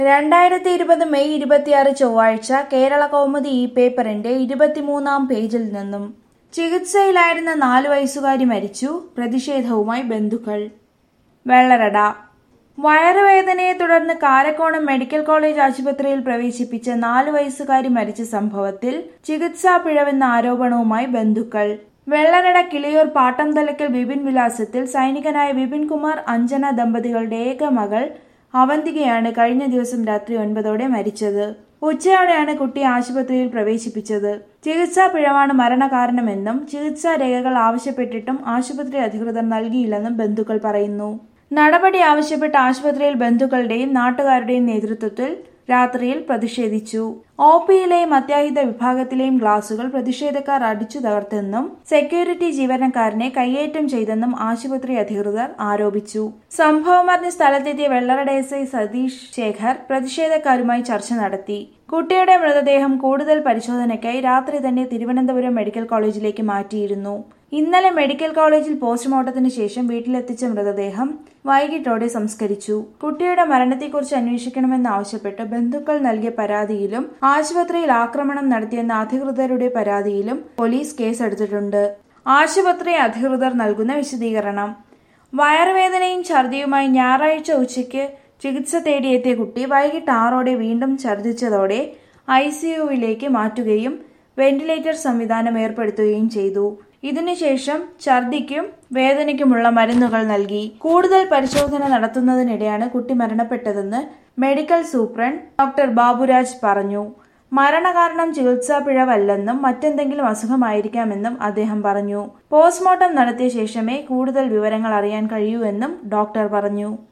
രണ്ടായിരത്തി ഇരുപത് മെയ് ഇരുപത്തിയാറ് ചൊവ്വാഴ്ച കേരള കൗമുദി ഈ പേപ്പറിന്റെ ഇരുപത്തിമൂന്നാം പേജിൽ നിന്നും ചികിത്സയിലായിരുന്ന നാലു വയസ്സുകാരി മരിച്ചു പ്രതിഷേധവുമായി ബന്ധുക്കൾ വെള്ളറട വയറുവേദനയെ തുടർന്ന് കാരക്കോണം മെഡിക്കൽ കോളേജ് ആശുപത്രിയിൽ പ്രവേശിപ്പിച്ച നാലു വയസ്സുകാരി മരിച്ച സംഭവത്തിൽ ചികിത്സാ പിഴവെന്ന ആരോപണവുമായി ബന്ധുക്കൾ വെള്ളറട കിളിയൂർ പാട്ടംതലക്കൽ വിപിൻ വിലാസത്തിൽ സൈനികനായ വിപിൻ കുമാർ അഞ്ജന ദമ്പതികളുടെ ഏക മകൾ അവന്തികയാണ് കഴിഞ്ഞ ദിവസം രാത്രി ഒൻപതോടെ മരിച്ചത് ഉച്ചയോടെയാണ് കുട്ടിയെ ആശുപത്രിയിൽ പ്രവേശിപ്പിച്ചത് ചികിത്സാ പിഴവാണ് മരണകാരണമെന്നും ചികിത്സാ രേഖകൾ ആവശ്യപ്പെട്ടിട്ടും ആശുപത്രി അധികൃതർ നൽകിയില്ലെന്നും ബന്ധുക്കൾ പറയുന്നു നടപടി ആവശ്യപ്പെട്ട് ആശുപത്രിയിൽ ബന്ധുക്കളുടെയും നാട്ടുകാരുടെയും നേതൃത്വത്തിൽ രാത്രിയിൽ പ്രതിഷേധിച്ചു ഒ പിയിലെയും അത്യാഹിത വിഭാഗത്തിലെയും ഗ്ലാസുകൾ പ്രതിഷേധക്കാർ അടിച്ചു തകർത്തെന്നും സെക്യൂരിറ്റി ജീവനക്കാരനെ കയ്യേറ്റം ചെയ്തെന്നും ആശുപത്രി അധികൃതർ ആരോപിച്ചു സംഭവമറിഞ്ഞ് സ്ഥലത്തെത്തിയ വെള്ളറട എസ് ഐ സതീഷ് ശേഖർ പ്രതിഷേധക്കാരുമായി ചർച്ച നടത്തി കുട്ടിയുടെ മൃതദേഹം കൂടുതൽ പരിശോധനയ്ക്കായി രാത്രി തന്നെ തിരുവനന്തപുരം മെഡിക്കൽ കോളേജിലേക്ക് മാറ്റിയിരുന്നു ഇന്നലെ മെഡിക്കൽ കോളേജിൽ പോസ്റ്റ്മോർട്ടത്തിന് ശേഷം വീട്ടിലെത്തിച്ച മൃതദേഹം വൈകിട്ടോടെ സംസ്കരിച്ചു കുട്ടിയുടെ മരണത്തെക്കുറിച്ച് അന്വേഷിക്കണമെന്നാവശ്യപ്പെട്ട് ബന്ധുക്കൾ നൽകിയ പരാതിയിലും ആശുപത്രിയിൽ ആക്രമണം നടത്തിയെന്ന അധികൃതരുടെ പരാതിയിലും പോലീസ് കേസെടുത്തിട്ടുണ്ട് ആശുപത്രി അധികൃതർ നൽകുന്ന വിശദീകരണം വയറുവേദനയും ഛർദിയുമായി ഞായറാഴ്ച ഉച്ചയ്ക്ക് ചികിത്സ തേടിയെത്തിയ കുട്ടി വൈകിട്ട് ആറോടെ വീണ്ടും ഛർദിച്ചതോടെ ഐ സിയുവിലേക്ക് മാറ്റുകയും വെന്റിലേറ്റർ സംവിധാനം ഏർപ്പെടുത്തുകയും ചെയ്തു ഇതിനുശേഷം ഛർദിക്കും വേദനയ്ക്കുമുള്ള മരുന്നുകൾ നൽകി കൂടുതൽ പരിശോധന നടത്തുന്നതിനിടെയാണ് കുട്ടി മരണപ്പെട്ടതെന്ന് മെഡിക്കൽ സൂപ്രണ്ട് ഡോക്ടർ ബാബുരാജ് പറഞ്ഞു മരണകാരണം ചികിത്സാ പിഴവല്ലെന്നും മറ്റെന്തെങ്കിലും അസുഖമായിരിക്കാമെന്നും അദ്ദേഹം പറഞ്ഞു പോസ്റ്റ്മോർട്ടം നടത്തിയ ശേഷമേ കൂടുതൽ വിവരങ്ങൾ അറിയാൻ കഴിയൂ എന്നും ഡോക്ടർ പറഞ്ഞു